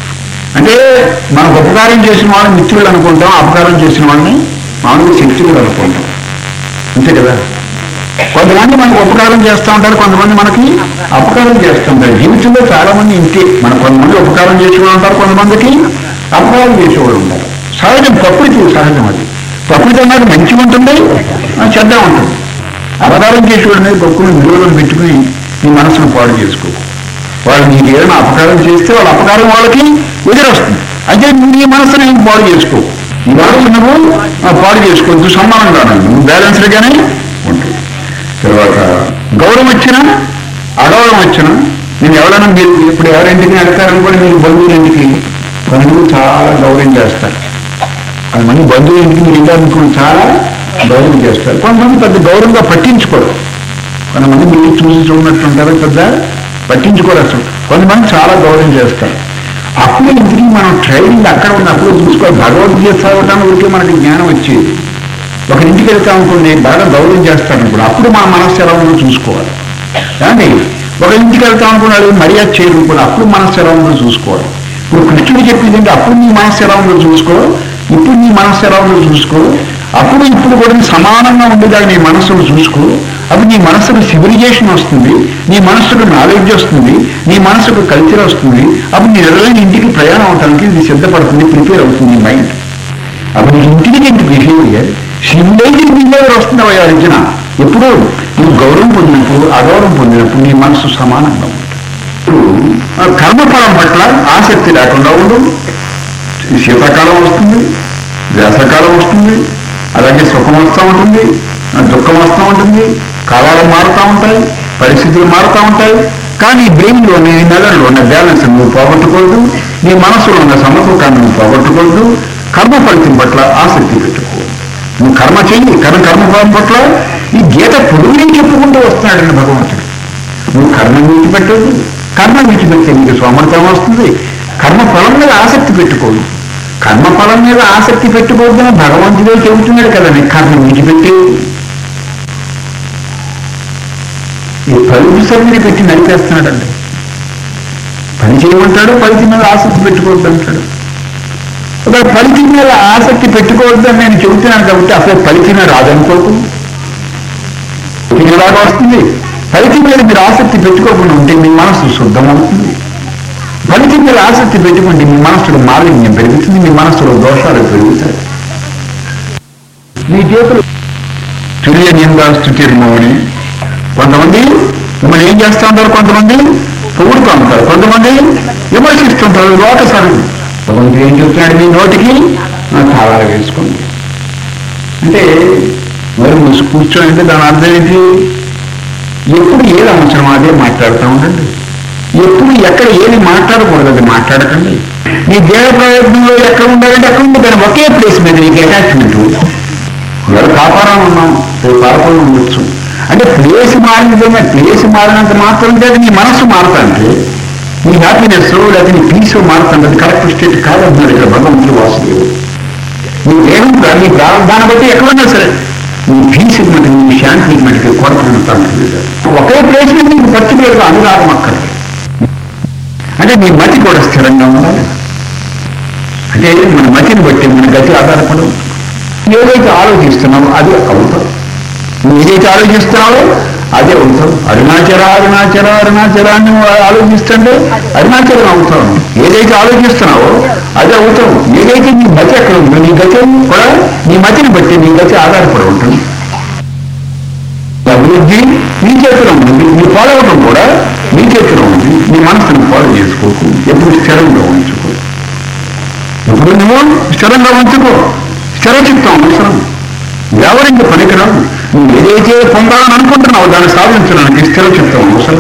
అంటే మనకు ఉపకారం చేసిన వాళ్ళని మిత్రులు అనుకుంటాం అపకారం చేసిన వాళ్ళని మామూలుగా శత్రువులు అనుకుంటాం అంతే కదా కొంతమంది మనకు ఉపకారం చేస్తూ ఉంటారు కొంతమంది మనకి అపకారం చేస్తూ ఉంటారు జీవితంలో చాలా మంది ఇంతే మన కొంతమంది ఉపకారం చేసేవాళ్ళు ఉంటారు కొంతమందికి అపకారం చేసేవాళ్ళు ఉంటారు సహజం ప్రకృతి సహజం అది ప్రకృతి అన్నది మంచి ఉంటుంది ఆ చెడ్డ ఉంటుంది అపకారం చేసేవాడు అనేది గొప్పని విలువలను పెట్టుకుని నీ మనసును పాడు చేసుకో వాళ్ళు నీకు ఏదైనా అపకారం చేస్తే వాళ్ళ అపకారం వాళ్ళకి ఎదురొస్తుంది అయితే నీ మనసుని ఏం పాడు చేసుకో నీ మనసు నువ్వు ఆ, పాడు చేసుకోవద్దు సమానంగా నువ్వు బ్యాలెన్స్డ్గానే ఉంటుంది తర్వాత గౌరవం వచ్చినా అగౌరవం వచ్చినా నేను ఎవరైనా మీరు ఇప్పుడు ఎవరింటికి అడతారనుకోండి మీరు బంధువుల ఇంటికి కొంతమంది చాలా గౌరవం చేస్తారు కొంతమంది బంధువుల ఇంటికి మీరు వెళ్ళాలనుకుని చాలా గౌరవం చేస్తారు కొంతమంది పెద్ద గౌరవంగా పట్టించుకోరు కొంతమంది మీరు చూసి చూడనట్టు ఉంటారు పెద్ద పట్టించుకోరు అసలు కొంతమంది చాలా గౌరవం చేస్తారు అప్పుడు ఇంటికి మనం ట్రైనింగ్ అక్కడ ఉన్నప్పుడు చూసుకోవాలి భగవద్గీత చదవటానికి ఊరికే మనకి జ్ఞానం వచ్చేది ఒక ఇంటికి వెళ్తాం అనుకోండి బాగా గౌరవం చేస్తారనుకోండి అప్పుడు మన మనస్సు ఎలా ఉందో చూసుకోవాలి కానీ ఒక ఇంటికి వెళ్తాం అనుకున్నాడు మర్యాద చేయనుకోండి అప్పుడు మనస్సు ఎలా ఉందో చూసుకోవాలి ఇప్పుడు కృష్ణుడు చెప్పింది అంటే అప్పుడు నీ మనస్సు ఎలా ఉందో చూసుకో ఇప్పుడు నీ మనస్సు ఎలా ఉందో చూసుకో అప్పుడు ఇప్పుడు కూడా నీ సమానంగా ఉండేదాకా నీ మనస్సును చూసుకో అప్పుడు నీ మనస్సుకు సివిలైజేషన్ వస్తుంది నీ మనస్సుకు నాలెడ్జ్ వస్తుంది నీ మనస్సుకు కల్చర్ వస్తుంది అప్పుడు నీ ఎవరైనా ఇంటికి ప్రయాణం అవడానికి ఇది సిద్ధపడుతుంది ప్రిపేర్ అవుతుంది మైండ్ అప్పుడు ఇంటెలిజెంట్ బిహేవియర్ సివిలైజ్డ్ బిహేవియర్ వస్తుంది అయ్యా అర్జున ఎప్పుడు నువ్వు గౌరవం పొందినప్పుడు అగౌరవం పొందినప్పుడు నీ మనసు సమానంగా ఉంటుంది ఇప్పుడు ఆ కర్మఫలం పట్ల ఆసక్తి లేకుండా ఉండు శీతాకాలం వస్తుంది వేసవకాలం వస్తుంది అలాగే సుఖం వస్తూ ఉంటుంది ఆ దుఃఖం వస్తూ ఉంటుంది కాలాలు మారుతూ ఉంటాయి పరిస్థితులు మారుతూ ఉంటాయి కానీ బ్రెయిన్లో నీ మెదడులో ఉన్న బ్యాలెన్స్ నువ్వు పోగొట్టుకోవద్దు నీ మనసులో ఉన్న సమతూకాన్ని నువ్వు పోగొట్టుకోవద్దు కర్మ ఫలితం పట్ల ఆసక్తి పెట్టుకోవద్దు నువ్వు కర్మ చెయ్యి కర్మ కర్మఫలం పట్ల ఈ గీత పొడుగునే చెప్పుకుంటూ వస్తున్నాడండి భగవంతుడు నువ్వు కర్మ విడిచిపెట్టదు కర్మ విడిచిపెడితే నీకు సోమర్థం వస్తుంది కర్మ ఫలం మీద ఆసక్తి పెట్టుకోదు కర్మ ఫలం మీద ఆసక్తి పెట్టుకోవద్దని భగవంతుడే చెబుతున్నాడు కదా నీ కర్మ విడిచిపెట్టి ఈ పలుపు సరిని పెట్టి నడిపేస్తున్నాడండి పని చేయమంటాడు ఫలితం మీద ఆసక్తి పెట్టుకోవద్దు అంటాడు ఒక ఫలితం మీద ఆసక్తి పెట్టుకోవద్దని నేను చెబుతున్నాను కాబట్టి అసలు ఫలితమే రాదనుకోకు ఇలాగా వస్తుంది ఫలితం మీద మీరు ఆసక్తి పెట్టుకోకుండా ఉంటే మీ మనసు శుద్ధమవుతుంది ఫలితం మీద ఆసక్తి పెట్టుకుంటే మీ మనసులో మాలిన్యం పెరుగుతుంది మీ మనసులో దోషాలు పెరుగుతాయి మీ చేతులు తుల్య నిందా స్థుతిర్మోని కొంతమంది మిమ్మల్ని ఏం చేస్తూ ఉంటారు కొంతమంది పొగుడుతూ ఉంటారు కొంతమంది విమర్శిస్తుంటారు లోక సరుడు కొంతమంది ఏం చెప్తున్నాడు మీ నోటికి నా తాళాలు వేసుకోండి అంటే మరి మూసి కూర్చొని అంటే దాని అర్థం ఏంటి ఎప్పుడు ఏది అవసరం అదే మాట్లాడుతూ ఉండండి ఎప్పుడు ఎక్కడ ఏది మాట్లాడకూడదు అది మాట్లాడకండి మీ దేహ ప్రయత్నంలో ఎక్కడ ఉండాలంటే అక్కడ ఉంది కానీ ఒకే ప్లేస్ మీద నీకు అటాచ్మెంట్ ఇవాళ కాపాడాలి ఉన్నాం రేపు పాపలు ఉండొచ్చు అంటే ప్లేస్ మారిన ప్లేస్ మారినంత మాత్రం చేత నీ మనసు మారుతాంటే నీ హ్యాపీనెస్ లేకపోతే నీ పీస్ మారుతుంది అది కరెక్ట్ స్టేట్ కాదంటున్నాడు ఇక్కడ భగవంతుడు వాసుదేవుడు నీ దేహం ప్రా- నీ ప్రారంభాన్ని బట్టి ఎక్కడున్నా సరే నీ పీస్ మటుకు నీ శాంతి మటుకు కొరత ఒకే ప్లేస్ మీద నీకు పర్టికులర్గా అనురాగం అక్కడ అంటే నీ మతి కూడా స్థిరంగా ఉండాలి అంటే మన మతిని బట్టి మన గతి ఆధారపడు ఏదైతే ఆలోచిస్తున్నావో అది అవుతావు నువ్వు ఏదైతే ఆలోచిస్తున్నావో అదే అవుతావు అరుణాచల అరుణాచల అరుణాచల అని నువ్వు ఆలోచిస్తుంటే అరుణాచలం అవుతావు ఏదైతే ఆలోచిస్తున్నావో అదే అవుతావు ఏదైతే నీ మతి ఎక్కడ ఉందో నీ గతి కూడా నీ మతిని బట్టి నీ గతి ఆధారపడి ఉంటుంది అభివృద్ధి నీ చేతిలో ఉంది నీ పాడవడం కూడా నీ చేతిలో ఉంది నీ మనసును పాడు చేసుకోకు ఎప్పుడు స్థిరంగా ఉంచుకో ఇప్పుడు నువ్వు స్థిరంగా ఉంచుకో స్థిర చిత్తం అవసరం ఎవరికి పనికిరాదు నువ్వు ఏదైతే పొందాలని అనుకుంటున్నావు దాన్ని సాధించడానికి స్థిర చిత్తం అవసరం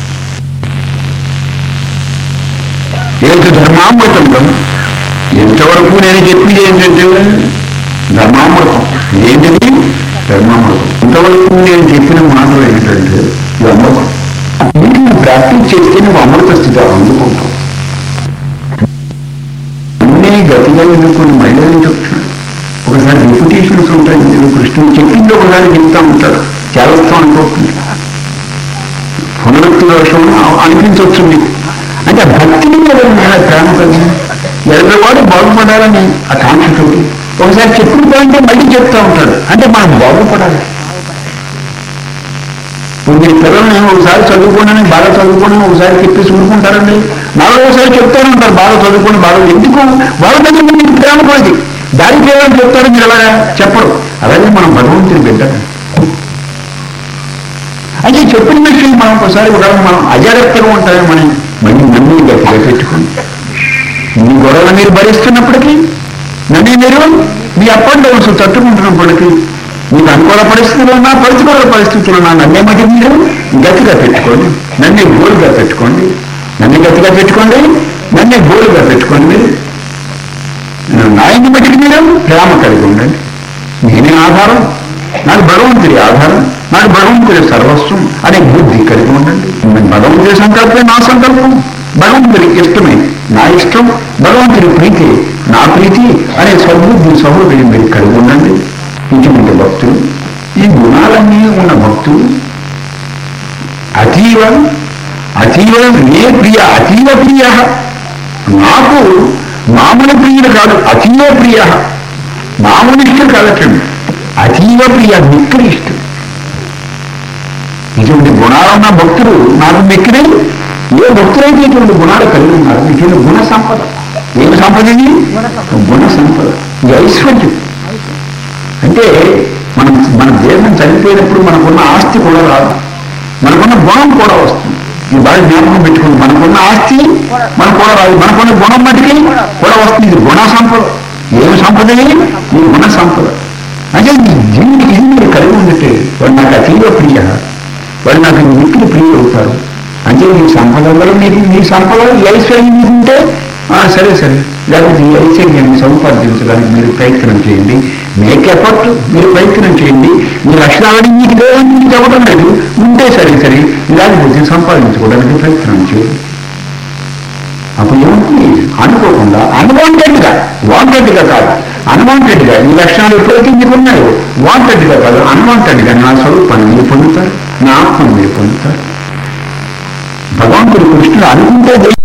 ఏంటి ధర్మామృతంలో ఎంతవరకు నేను చెప్పింది ఏంటంటే ధర్మామృతం ఏంటిది ధర్మామృతం ఇంతవరకు నేను చెప్పిన మాటలు ఏంటంటే ఇది అమృతం వీటిని ప్రాక్టీస్ చేస్తే నువ్వు అమృత స్థితి అందుకుంటావు అన్నీ గతిగా ఎన్నుకుని మహిళలు చెప్తున్నాడు ఒకసారి రిపిటేషన్స్ ఉంటాయి నేను కృష్ణుడు చెప్పింది ఒకసారి చెప్తా ఉంటాడు చేస్తాం అనుకోకుండా పునరుక్తి దోషం అనిపించవచ్చు మీకు అంటే భక్తిని మీద ఉన్న ప్రేమ కలిగి ఎదుటివాడు బాగుపడాలని ఆ కాంక్షతో ఒకసారి చెప్పుడు పోయింటే మళ్ళీ చెప్తా ఉంటాడు అంటే మనం బాగుపడాలి ఇప్పుడు మీ పిల్లల్ని ఒకసారి చదువుకోండి బాగా చదువుకోండి ఒకసారి చెప్పి చూడుకుంటారండి నాలుగు ఒకసారి చెప్తారు ఉంటారు బాగా చదువుకోండి బాగా ఎందుకు వాళ్ళ దగ్గర మీకు ప్రేమ పోయింది దారి చేయాలని చెప్తారు మీరు అలాగా చెప్పరు అలాగే మనం భగవంతుని బిడ్డ అయితే చెప్పిన విషయం మనం ఒకసారి ఒకవేళ మనం అజాగ్రత్తగా ఉంటామని మనం మళ్ళీ నన్ను గట్టిగా పెట్టుకుని మీ గొడవలు మీరు భరిస్తున్నప్పటికీ నన్ను మీరు మీ అప్ అండ్ డౌన్స్ తట్టుకుంటున్నప్పటికీ మీకు అనుకూల పరిస్థితులు ఉన్నా ప్రతికూల పరిస్థితులు ఉన్నా నన్నే మధ్య మీరు గట్టిగా పెట్టుకోండి నన్నే గోలుగా పెట్టుకోండి నన్ను గట్టిగా పెట్టుకోండి నన్నే గోలుగా పెట్టుకోండి నాయన్ని మట్టికి మీరు ప్రేమ కలిగి ఉండండి నేనే ఆధారం నాకు భగవంతుడి ఆధారం నాకు భగవంతుడి సర్వస్వం అనే బుద్ధి కలిగి ఉండండి భగవంతుడి సంకల్పం నా సంకల్పం భగవంతుడి ఇష్టమే నా ఇష్టం భగవంతుడి ప్రీతి నా ప్రీతి అనే సద్బుద్ధి సహోదరి మీరు కలిగి ఉండండి ఇటువంటి భక్తులు ఈ గుణాలన్నీ ఉన్న భక్తులు అతీవ అతీవ నే ప్రియ అతీవ ప్రియ నాకు మామూలు ప్రియుడు కాదు అతీవ ప్రియ మామూలు ఇష్టం కాదటండి అతీవ ప్రియ మిక్కిలి ఇష్టం ఇటువంటి గుణాలున్న భక్తులు నాకు మిక్కిలి ఏ భక్తులైతే ఇటువంటి గుణాలు కలిగి ఉన్నారు ఇటువంటి గుణ సంపద ఏమి సంపద ఇది గుణ సంపద ఇది ఐశ్వర్యం అంటే మనం మన దేహం చనిపోయినప్పుడు మనకున్న ఆస్తి కూడా రాదు మనకున్న గుణం కూడా వస్తుంది ఇది బాగా జ్ఞాపకం పెట్టుకుంది మనకున్న ఆస్తి మనకు కూడా రాదు మనకున్న గుణం మటుకి కూడా వస్తుంది ఇది గుణ సంపద ఏమి సంపద ఇది ఈ గుణ సంపద అంటే ఈ జీవుడికి ఇది మీరు కలిగి ఉందంటే వాడు నాకు అతీవ ప్రియ వాడు నాకు మిక్కిలి ప్రియ అవుతారు అంటే మీ సంపద వల్ల మీకు మీ సంపద ఈ ఐశ్వర్యం మీకు ఉంటే ఆ, సరే సరే లేకపోతే ఈ ఐశ్వర్యాన్ని సంపాదించడానికి మీరు ప్రయత్నం చేయండి మేక్ ఎఫర్ట్ మీరు ప్రయత్నం చేయండి మీ లక్షణాలని మీకు లేదని మీకు చెప్పడం లేదు ఉంటే సరే సరే లేకపోతే సంపాదించుకోవడానికి ప్రయత్నం చేయండి అప్పుడు ఏమవుతుంది అనుకోకుండా అన్వాంటెడ్గా వాంటెడ్గా కాదు అన్వాంటెడ్గా ఈ లక్షణాలు ఎప్పుడైతే మీకు ఉన్నాయో వాంటెడ్గా కాదు అన్వాంటెడ్గా నా స్వరూపాన్ని మీరు పొందుతారు నా ఆత్మను మీరు పొందుతారు భగవంతుడు కృష్ణుడు అనుకుంటే